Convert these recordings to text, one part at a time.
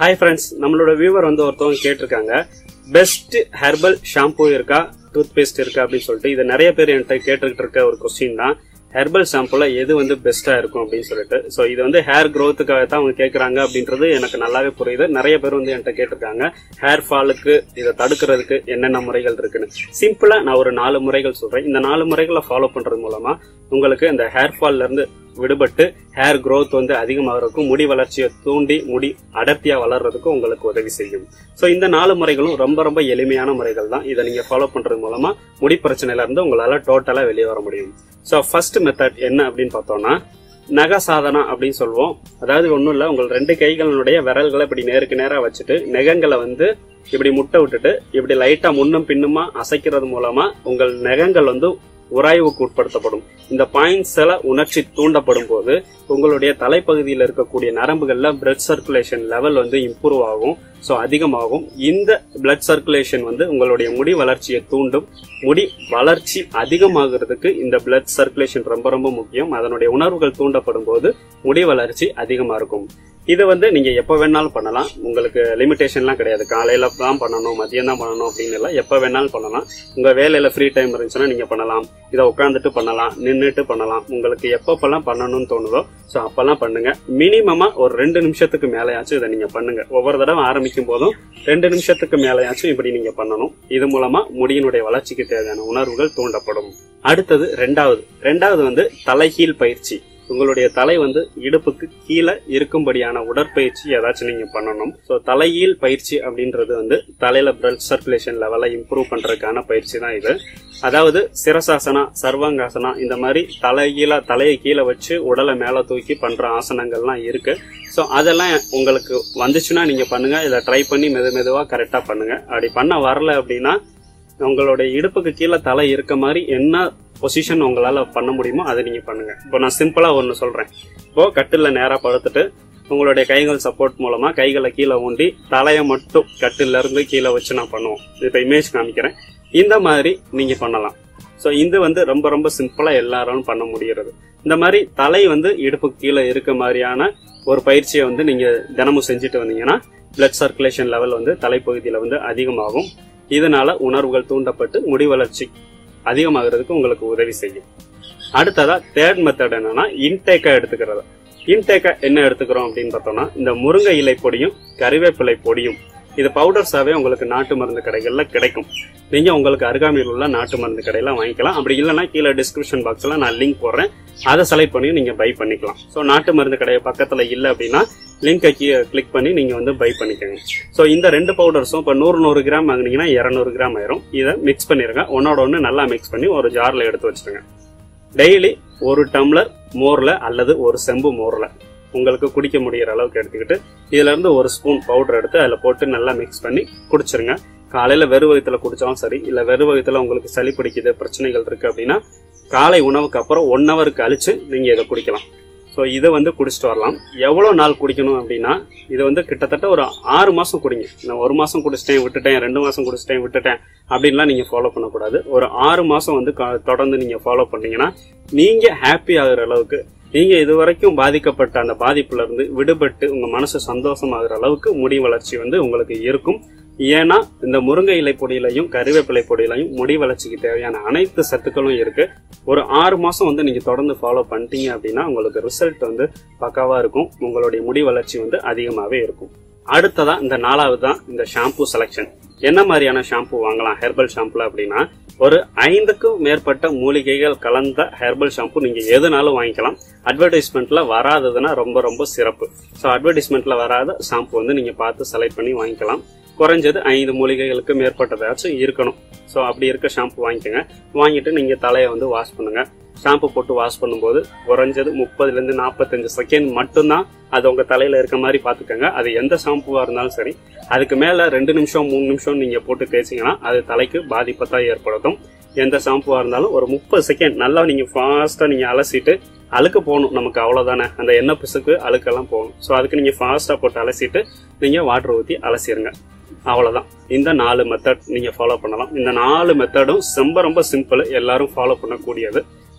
hi friends நம்மளோட viewer வந்து ஒருத்தவங்க கேட்டிருக்காங்க பெஸ்ட் ஹெர்பல் ஷாம்பு இருக்கா டூத் பேஸ்ட் இருக்கா அப்படின்னு சொல்லிட்டு இது நிறைய பேர் என்கிட்ட கேட்டுக்கிட்டு இருக்க ஒரு கொஸ்டின் தான் ஹெர்பல் ஷாம்புல எது வந்து பெஸ்டா இருக்கும் அப்படின்னு சொல்லிட்டு ஸோ இது வந்து ஹேர் க்ரோத்துக்காக தான் அவங்க கேட்கறாங்க அப்படின்றது எனக்கு நல்லாவே புரியுது நிறைய பேர் வந்து என்கிட்ட கேட்டிருக்காங்க ஹேர் ஃபாலுக்கு இதை தடுக்கிறதுக்கு என்னென்ன முறைகள் இருக்குன்னு சிம்பிளா நான் ஒரு நாலு முறைகள் சொல்றேன் இந்த நாலு முறைகளை ஃபாலோ பண்றது மூலமா உங்களுக்கு இந்த ஹேர் ஃபால்ல இருந்து விடுபட்டு ஹேர் growth வந்து அதிகமாகிறதுக்கும் முடி வளர்ச்சியை தூண்டி முடி அடர்த்தியா வளர்றதுக்கும் உங்களுக்கு உதவி செய்யும் ஸோ இந்த நாலு முறைகளும் ரொம்ப ரொம்ப எளிமையான முறைகள் தான் இதை நீங்க ஃபாலோ பண்றது மூலமா முடி பிரச்சனையில இருந்து உங்களால டோட்டலா வெளியே வர முடியும் ஸோ ஃபர்ஸ்ட் மெத்தட் என்ன அப்படின்னு பார்த்தோம்னா நக சாதனா அப்படின்னு சொல்லுவோம் அதாவது ஒன்றும் இல்லை உங்கள் ரெண்டு கைகளினுடைய விரல்களை இப்படி நேருக்கு நேராக வச்சுட்டு நெகங்களை வந்து இப்படி முட்டை விட்டுட்டு இப்படி லைட்டா முன்னும் பின்னுமா அசைக்கிறது மூலமா உங்கள் நெகங்கள் வந்து உராய்வுக்கு உட்படுத்தப்படும் இந்த பாயிண்ட்ஸ் எல்லாம் உணர்ச்சி தூண்டப்படும் போது உங்களுடைய தலைப்பகுதியில் இருக்கக்கூடிய நரம்புகள்ல பிளட் சர்க்குலேஷன் லெவல் வந்து இம்ப்ரூவ் ஆகும் ஸோ அதிகமாகும் இந்த பிளட் சர்க்குலேஷன் வந்து உங்களுடைய முடி வளர்ச்சியை தூண்டும் முடி வளர்ச்சி அதிகமாகிறதுக்கு இந்த பிளட் சர்க்குலேஷன் ரொம்ப ரொம்ப முக்கியம் அதனுடைய உணர்வுகள் தூண்டப்படும் போது முடி வளர்ச்சி அதிகமா இருக்கும் இது வந்து நீங்க எப்ப வேணாலும் பண்ணலாம் உங்களுக்கு லிமிடேஷன்லாம் கிடையாது காலையில தான் பண்ணணும் மதியம் தான் பண்ணணும் அப்படின்னு இல்லை எப்ப வேணாலும் பண்ணலாம் உங்க வேலையில ஃப்ரீ டைம் இருந்துச்சுன்னா நீங்க பண்ணலாம் இதை உட்காந்துட்டு பண்ணலாம் நின்றுட்டு பண்ணலாம் உங்களுக்கு எப்பப்பெல்லாம் பண்ணணும்னு தோணுதோ ஸோ அப்பெல்லாம் பண்ணுங்க மினிமமா ஒரு ரெண்டு நிமிஷத்துக்கு மேலேயாச்சும் இதை நீங்க பண்ணுங்க ஒவ்வொரு தடவை ஆரம்பிக்கும் போதும் ரெண்டு நிமிஷத்துக்கு மேலேயாச்சும் இப்படி நீங்க பண்ணணும் இது மூலமா முடியினுடைய வளர்ச்சிக்கு தேவையான உணர்வுகள் தூண்டப்படும் அடுத்தது ரெண்டாவது ரெண்டாவது வந்து தலைகீழ் பயிற்சி உங்களுடைய தலை வந்து இடுப்புக்கு கீழே இருக்கும்படியான உடற்பயிற்சி ஏதாச்சும் நீங்க பண்ணணும் ஸோ தலையீழ் பயிற்சி அப்படின்றது வந்து தலையில பிளட் சர்க்குலேஷன் லெவலை இம்ப்ரூவ் பண்றதுக்கான பயிற்சி தான் இது அதாவது சிரசாசனா சர்வாங்காசனா இந்த மாதிரி தலைகீழ தலையை கீழே வச்சு உடலை மேல தூக்கி பண்ற ஆசனங்கள்லாம் இருக்கு ஸோ அதெல்லாம் உங்களுக்கு வந்துச்சுன்னா நீங்க பண்ணுங்க இதை ட்ரை பண்ணி மெது மெதுவா கரெக்டா பண்ணுங்க அப்படி பண்ண வரல அப்படின்னா உங்களுடைய இடுப்புக்கு கீழே தலை இருக்க மாதிரி என்ன பொசிஷன் உங்களால பண்ண முடியுமோ அதை நீங்க பண்ணுங்க இப்போ நான் சிம்பிளா ஒன்னு சொல்றேன் இப்போ கட்டில்ல நேரா படுத்துட்டு உங்களுடைய கைகள் சப்போர்ட் மூலமா கைகளை கீழே ஊண்டி தலையை மட்டும் கட்டில இருந்து கீழே வச்சு நான் பண்ணுவோம் இப்ப இமேஜ் காமிக்கிறேன் இந்த மாதிரி நீங்க பண்ணலாம் ஸோ இது வந்து ரொம்ப ரொம்ப சிம்பிளா எல்லாரும் பண்ண முடிகிறது இந்த மாதிரி தலை வந்து இடுப்புக்கு கீழே இருக்க மாதிரியான ஒரு பயிற்சியை வந்து நீங்க தினமும் செஞ்சுட்டு வந்தீங்கன்னா பிளட் சர்க்குலேஷன் லெவல் வந்து தலைப்பகுதியில வந்து அதிகமாகும் இதனால உணர்வுகள் தூண்டப்பட்டு முடி வளர்ச்சி அதிகமாகிறதுக்கு உங்களுக்கு உதவி செய்யும் அடுத்ததா தேர்ட் மெத்தட் என்னன்னா இன்டேக்கா எடுத்துக்கிறது இன்டேக்கா என்ன எடுத்துக்கிறோம் அப்படின்னு பார்த்தோம்னா இந்த முருங்கை இலை பொடியும் கறிவேப்பிலை பொடியும் இது பவுடர்ஸாவே உங்களுக்கு நாட்டு மருந்து கடைகள்ல கிடைக்கும் நீங்க உங்களுக்கு அருகாமையில் உள்ள நாட்டு மருந்து கடையில வாங்கிக்கலாம் அப்படி இல்லைன்னா கீழே டிஸ்கிரிப்ஷன் பாக்ஸ்ல நான் லிங்க் போடுறேன் அதை செலக்ட் பண்ணி நீங்க பை பண்ணிக்கலாம் ஸோ நாட்டு மருந்து கடை பக்கத்துல இல்லை அப்படின்னா லிங்கை கிளிக் பண்ணி நீங்க வந்து பை பண்ணிக்கோங்க ஸோ இந்த ரெண்டு பவுடர்ஸும் இப்போ நூறு நூறு கிராம் வாங்கினீங்கன்னா இரநூறு கிராம் ஆயிரும் இதை மிக்ஸ் பண்ணிருங்க ஒன்னோட ஒன்று நல்லா மிக்ஸ் பண்ணி ஒரு ஜார்ல எடுத்து வச்சுருங்க டெய்லி ஒரு டம்ளர் மோர்ல அல்லது ஒரு செம்பு மோர்ல உங்களுக்கு குடிக்க முடியற அளவுக்கு எடுத்துக்கிட்டு இதுல இருந்து ஒரு ஸ்பூன் பவுடர் எடுத்து அதுல போட்டு நல்லா மிக்ஸ் பண்ணி குடிச்சிருங்க காலையில வெறு வயிற்றுல குடிச்சாலும் சரி இல்ல வெறு வயிற்றுல உங்களுக்கு சளி பிடிக்குது பிரச்சனைகள் இருக்கு அப்படின்னா காலை உணவுக்கு அப்புறம் ஒன் ஹவர் கழிச்சு நீங்க இதை குடிக்கலாம் ஸோ இதை வந்து குடிச்சிட்டு வரலாம் எவ்வளோ நாள் குடிக்கணும் அப்படின்னா இது வந்து கிட்டத்தட்ட ஒரு ஆறு மாசம் குடிங்க நான் ஒரு மாசம் குடிச்சிட்டேன் விட்டுட்டேன் ரெண்டு மாசம் குடிச்சிட்டேன் விட்டுட்டேன் அப்படின்லாம் நீங்க ஃபாலோ பண்ணக்கூடாது ஒரு ஆறு மாசம் வந்து க- தொடர்ந்து நீங்க ஃபாலோ பண்ணீங்கன்னா நீங்க ஹாப்பி ஆகுற அளவுக்கு நீங்க இதுவரைக்கும் பாதிக்கப்பட்ட அந்த பாதிப்புல இருந்து விடுபட்டு உங்க மனசு சந்தோஷமாகிற அளவுக்கு முடி வளர்ச்சி வந்து உங்களுக்கு இருக்கும் ஏன்னா இந்த முருங்கை இலை பொடியிலையும் கறிவேப்பிலை பொடியிலையும் முடி வளர்ச்சிக்கு தேவையான அனைத்து சத்துக்களும் இருக்கு ஒரு ஆறு மாசம் வந்து நீங்க தொடர்ந்து ஃபாலோ பண்ணிட்டீங்க அப்படின்னா உங்களுக்கு ரிசல்ட் வந்து பக்காவா இருக்கும் உங்களுடைய முடி வளர்ச்சி வந்து அதிகமாவே இருக்கும் அடுத்ததா இந்த நாலாவது தான் இந்த ஷாம்பு செலெக்ஷன் என்ன மாதிரியான ஷாம்பு வாங்கலாம் ஹெர்பல் ஷாம்புல அப்படின்னா ஒரு ஐந்துக்கும் மேற்பட்ட மூலிகைகள் கலந்த ஹெர்பல் ஷாம்பு நீங்க எதுனாலும் வாங்கிக்கலாம் அட்வர்டைஸ்மெண்ட்ல வராததுன்னா ரொம்ப ரொம்ப சிறப்பு ஸோ அட்வர்டைஸ்மெண்ட்ல வராத ஷாம்பு வந்து நீங்க பார்த்து செலக்ட் பண்ணி வாங்கிக்கலாம் குறைஞ்சது ஐந்து மூலிகைகளுக்கு மேற்பட்டதாச்சும் இருக்கணும் ஸோ அப்படி இருக்க ஷாம்பு வாங்கிக்கோங்க வாங்கிட்டு நீங்க தலையை வந்து வாஷ் பண்ணுங்க ஷாம்பு போட்டு வாஷ் பண்ணும்போது குறைஞ்சது முப்பதுல இருந்து நாற்பத்தஞ்சு செகண்ட் மட்டும்தான் அது உங்க தலையில இருக்க மாதிரி பாத்துக்கோங்க அது எந்த ஷாம்புவா இருந்தாலும் சரி அதுக்கு மேல ரெண்டு நிமிஷம் மூணு நிமிஷம் நீங்க போட்டு தேய்ச்சிங்கன்னா அது தலைக்கு பாதிப்பை தான் ஏற்படுத்தும் எந்த ஷாம்புவா இருந்தாலும் ஒரு முப்பது செகண்ட் நல்லா நீங்க ஃபாஸ்டா நீங்க அலசிட்டு அழுக்கு போகணும் நமக்கு அவ்வளவுதானே அந்த எண்ணெய் பிசுக்கு அழுக்கெல்லாம் போகணும் ஸோ அதுக்கு நீங்க ஃபாஸ்டா போட்டு அலசிட்டு நீங்க வாட்டர் ஊற்றி அலசிடுங்க அவ்வளவுதான் இந்த நாலு மெத்தட் நீங்க ஃபாலோ பண்ணலாம் இந்த நாலு மெத்தடும் ரொம்ப ரொம்ப சிம்பிள் எல்லாரும் ஃபாலோ பண்ணக்கூடியது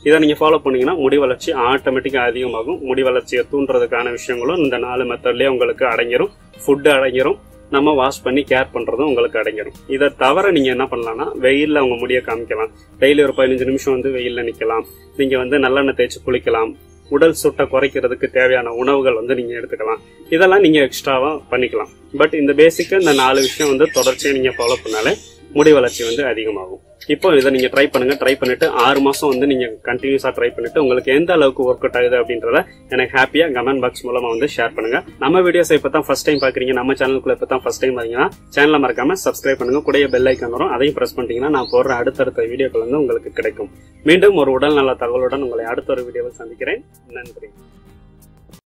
இதை நீங்க ஃபாலோ பண்ணீங்கன்னா முடி வளர்ச்சி ஆட்டோமேட்டிக்கா அதிகமாகும் முடி வளர்ச்சியை தூண்டுறதுக்கான விஷயங்களும் இந்த நாலு மெத்தட்லயே உங்களுக்கு அடங்கிரும் ஃபுட்டு அடங்கிரும் நம்ம வாஷ் பண்ணி கேர் பண்றதும் உங்களுக்கு அடங்கிடும் இதை தவிர நீங்க என்ன பண்ணலாம்னா வெயில்ல உங்க முடிய காமிக்கலாம் டெய்லி ஒரு பதினஞ்சு நிமிஷம் வந்து வெயில்ல நிக்கலாம் நீங்க வந்து நல்லெண்ணெய் தேய்ச்சி குளிக்கலாம் உடல் சுட்டை குறைக்கிறதுக்கு தேவையான உணவுகள் வந்து நீங்க எடுத்துக்கலாம் இதெல்லாம் நீங்க எக்ஸ்ட்ராவா பண்ணிக்கலாம் பட் இந்த பேசிக்கா இந்த நாலு விஷயம் வந்து தொடர்ச்சியா நீங்க ஃபாலோ பண்ணாலே முடி வளர்ச்சி வந்து அதிகமாகும் இப்போ இதை நீங்க ட்ரை பண்ணுங்க ட்ரை பண்ணிட்டு ஆறு மாசம் வந்து நீங்க கண்டினியூஸா ட்ரை பண்ணிட்டு உங்களுக்கு எந்த அளவுக்கு ஒர்க் அவுட் ஆகுது அப்படின்றத எனக்கு ஹாப்பியா கமெண்ட் பாக்ஸ் மூலமா வந்து ஷேர் பண்ணுங்க நம்ம வீடியோஸ் இப்போ தான் ஃபர்ஸ்ட் டைம் பாக்குறீங்க நம்ம சேனலுக்குள்ள இப்போ தான் ஃபர்ஸ்ட் டைம் பாத்தீங்கன்னா சேனலை மறக்காம சப்ஸ்கிரைப் பண்ணுங்க கூடிய பெல் ஐக்கான் வரும் அதையும் பிரஸ் பண்ணிட்டீங்கன்னா நான் போடுற அடுத்தடுத்த வீடியோக்கள் வந்து உங்களுக்கு கிடைக்கும் மீண்டும் ஒரு உடல் நல தகவலுடன் உங்களை அடுத்த ஒரு வீடியோவில் சந்திக்கிறேன் நன்றி